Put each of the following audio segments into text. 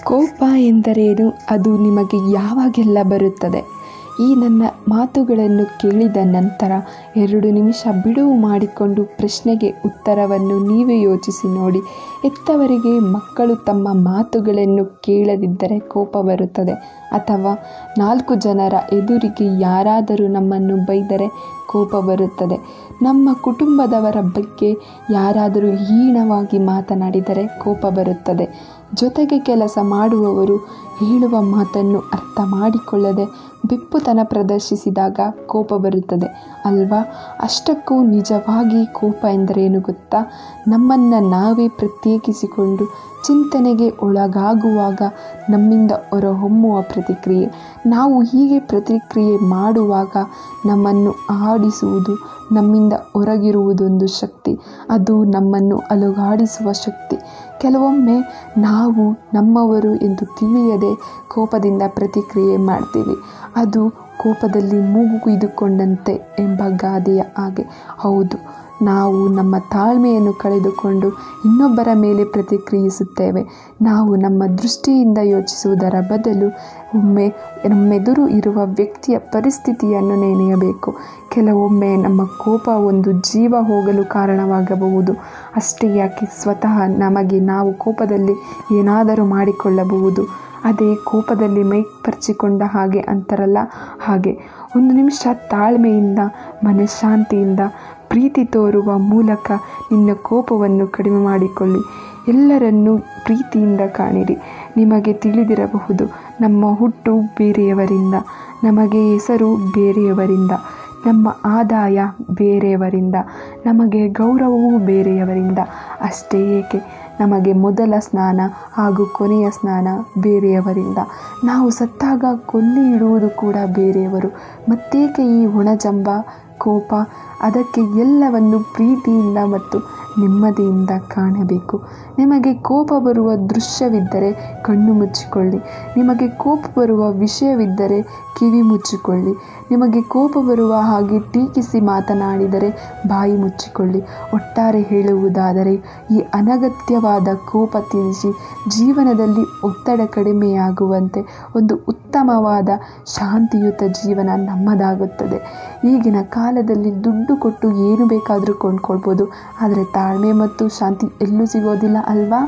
ಕೋಪ ಎಂದರೇನು ಅದು ನಿಮಗೆ ಯಾವಾಗೆಲ್ಲ ಬರುತ್ತದೆ ಈ ನನ್ನ ಮಾತುಗಳನ್ನು ಕೇಳಿದ ನಂತರ ಎರಡು ನಿಮಿಷ ಬಿಡುವು ಮಾಡಿಕೊಂಡು ಪ್ರಶ್ನೆಗೆ ಉತ್ತರವನ್ನು ನೀವೇ ಯೋಚಿಸಿ ನೋಡಿ ಹೆತ್ತವರಿಗೆ ಮಕ್ಕಳು ತಮ್ಮ ಮಾತುಗಳನ್ನು ಕೇಳದಿದ್ದರೆ ಕೋಪ ಬರುತ್ತದೆ ಅಥವಾ ನಾಲ್ಕು ಜನರ ಎದುರಿಗೆ ಯಾರಾದರೂ ನಮ್ಮನ್ನು ಬೈದರೆ ಕೋಪ ಬರುತ್ತದೆ ನಮ್ಮ ಕುಟುಂಬದವರ ಬಗ್ಗೆ ಯಾರಾದರೂ ಹೀನವಾಗಿ ಮಾತನಾಡಿದರೆ ಕೋಪ ಬರುತ್ತದೆ ಜೊತೆಗೆ ಕೆಲಸ ಮಾಡುವವರು ಹೇಳುವ ಮಾತನ್ನು ಅರ್ಥ ಮಾಡಿಕೊಳ್ಳದೆ ಬೆಪ್ಪುತನ ಪ್ರದರ್ಶಿಸಿದಾಗ ಕೋಪ ಬರುತ್ತದೆ ಅಲ್ವಾ ಅಷ್ಟಕ್ಕೂ ನಿಜವಾಗಿ ಕೋಪ ಎಂದರೇನು ಗೊತ್ತಾ ನಮ್ಮನ್ನು ನಾವೇ ಪ್ರತ್ಯೇಕಿಸಿಕೊಂಡು ಚಿಂತನೆಗೆ ಒಳಗಾಗುವಾಗ ನಮ್ಮಿಂದ ಹೊರಹೊಮ್ಮುವ ಪ್ರತಿಕ್ರಿಯೆ ನಾವು ಹೀಗೆ ಪ್ರತಿಕ್ರಿಯೆ ಮಾಡುವಾಗ ನಮ್ಮನ್ನು ಆಡಿಸುವುದು ನಮ್ಮಿಂದ ಹೊರಗಿರುವುದೊಂದು ಶಕ್ತಿ ಅದು ನಮ್ಮನ್ನು ಅಲುಗಾಡಿಸುವ ಶಕ್ತಿ ಕೆಲವೊಮ್ಮೆ ನಾವು ನಮ್ಮವರು ಎಂದು ತಿಳಿಯದೆ ಕೋಪದಿಂದ ಪ್ರತಿಕ್ರಿಯೆ ಮಾಡ್ತೀವಿ ಅದು ಕೋಪದಲ್ಲಿ ಮೂಗು ಕುಯ್ದುಕೊಂಡಂತೆ ಎಂಬ ಗಾದೆಯ ಹಾಗೆ ಹೌದು ನಾವು ನಮ್ಮ ತಾಳ್ಮೆಯನ್ನು ಕಳೆದುಕೊಂಡು ಇನ್ನೊಬ್ಬರ ಮೇಲೆ ಪ್ರತಿಕ್ರಿಯಿಸುತ್ತೇವೆ ನಾವು ನಮ್ಮ ದೃಷ್ಟಿಯಿಂದ ಯೋಚಿಸುವುದರ ಬದಲು ಒಮ್ಮೆ ನಮ್ಮೆದುರು ಇರುವ ವ್ಯಕ್ತಿಯ ಪರಿಸ್ಥಿತಿಯನ್ನು ನೆನೆಯಬೇಕು ಕೆಲವೊಮ್ಮೆ ನಮ್ಮ ಕೋಪ ಒಂದು ಜೀವ ಹೋಗಲು ಕಾರಣವಾಗಬಹುದು ಅಷ್ಟೇ ಯಾಕೆ ಸ್ವತಃ ನಮಗೆ ನಾವು ಕೋಪದಲ್ಲಿ ಏನಾದರೂ ಮಾಡಿಕೊಳ್ಳಬಹುದು ಅದೇ ಕೋಪದಲ್ಲಿ ಮೈ ಪರ್ಚಿಕೊಂಡ ಹಾಗೆ ಅಂತಾರಲ್ಲ ಹಾಗೆ ಒಂದು ನಿಮಿಷ ತಾಳ್ಮೆಯಿಂದ ಮನಃಶಾಂತಿಯಿಂದ ಪ್ರೀತಿ ತೋರುವ ಮೂಲಕ ನಿನ್ನ ಕೋಪವನ್ನು ಕಡಿಮೆ ಮಾಡಿಕೊಳ್ಳಿ ಎಲ್ಲರನ್ನೂ ಪ್ರೀತಿಯಿಂದ ಕಾಣಿರಿ ನಿಮಗೆ ತಿಳಿದಿರಬಹುದು ನಮ್ಮ ಹುಟ್ಟು ಬೇರೆಯವರಿಂದ ನಮಗೆ ಹೆಸರು ಬೇರೆಯವರಿಂದ ನಮ್ಮ ಆದಾಯ ಬೇರೆಯವರಿಂದ ನಮಗೆ ಗೌರವವೂ ಬೇರೆಯವರಿಂದ ಅಷ್ಟೇ ಏಕೆ ನಮಗೆ ಮೊದಲ ಸ್ನಾನ ಹಾಗೂ ಕೊನೆಯ ಸ್ನಾನ ಬೇರೆಯವರಿಂದ ನಾವು ಸತ್ತಾಗ ಕೊಲ್ಲಿ ಇಡುವುದು ಕೂಡ ಬೇರೆಯವರು ಮತ್ತೇಕೆ ಈ ಒಣಜಂಬ ಕೋಪ ಅದಕ್ಕೆ ಎಲ್ಲವನ್ನು ಪ್ರೀತಿಯಿಂದ ಮತ್ತು ನೆಮ್ಮದಿಯಿಂದ ಕಾಣಬೇಕು ನಿಮಗೆ ಕೋಪ ಬರುವ ದೃಶ್ಯವಿದ್ದರೆ ಕಣ್ಣು ಮುಚ್ಚಿಕೊಳ್ಳಿ ನಿಮಗೆ ಕೋಪ ಬರುವ ವಿಷಯವಿದ್ದರೆ ಕಿವಿ ಮುಚ್ಚಿಕೊಳ್ಳಿ ನಿಮಗೆ ಕೋಪ ಬರುವ ಹಾಗೆ ಟೀಕಿಸಿ ಮಾತನಾಡಿದರೆ ಬಾಯಿ ಮುಚ್ಚಿಕೊಳ್ಳಿ ಒಟ್ಟಾರೆ ಹೇಳುವುದಾದರೆ ಈ ಅನಗತ್ಯವಾದ ಕೋಪ ತಿಳಿಸಿ ಜೀವನದಲ್ಲಿ ಒತ್ತಡ ಕಡಿಮೆಯಾಗುವಂತೆ ಒಂದು ಉತ್ತಮವಾದ ಶಾಂತಿಯುತ ಜೀವನ ನಮ್ಮದಾಗುತ್ತದೆ ಈಗಿನ ಕಾಲದಲ್ಲಿ ದುಡ್ಡು ಕೊಟ್ಟು ಏನು ಬೇಕಾದರೂ ಕೊಂಡ್ಕೊಳ್ಬೋದು ಆದರೆ ತಾಳ್ಮೆ ಮತ್ತು ಶಾಂತಿ ಎಲ್ಲೂ ಸಿಗೋದಿಲ್ಲ ಅಲ್ವಾ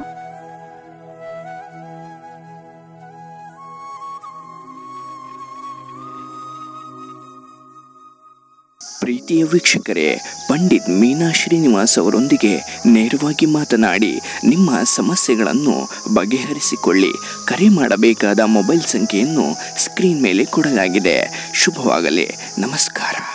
ಪ್ರೀತಿಯ ವೀಕ್ಷಕರೇ ಪಂಡಿತ್ ಮೀನಾ ಶ್ರೀನಿವಾಸ್ ಅವರೊಂದಿಗೆ ನೇರವಾಗಿ ಮಾತನಾಡಿ ನಿಮ್ಮ ಸಮಸ್ಯೆಗಳನ್ನು ಬಗೆಹರಿಸಿಕೊಳ್ಳಿ ಕರೆ ಮಾಡಬೇಕಾದ ಮೊಬೈಲ್ ಸಂಖ್ಯೆಯನ್ನು ಸ್ಕ್ರೀನ್ ಮೇಲೆ ಕೊಡಲಾಗಿದೆ ಶುಭವಾಗಲಿ ನಮಸ್ಕಾರ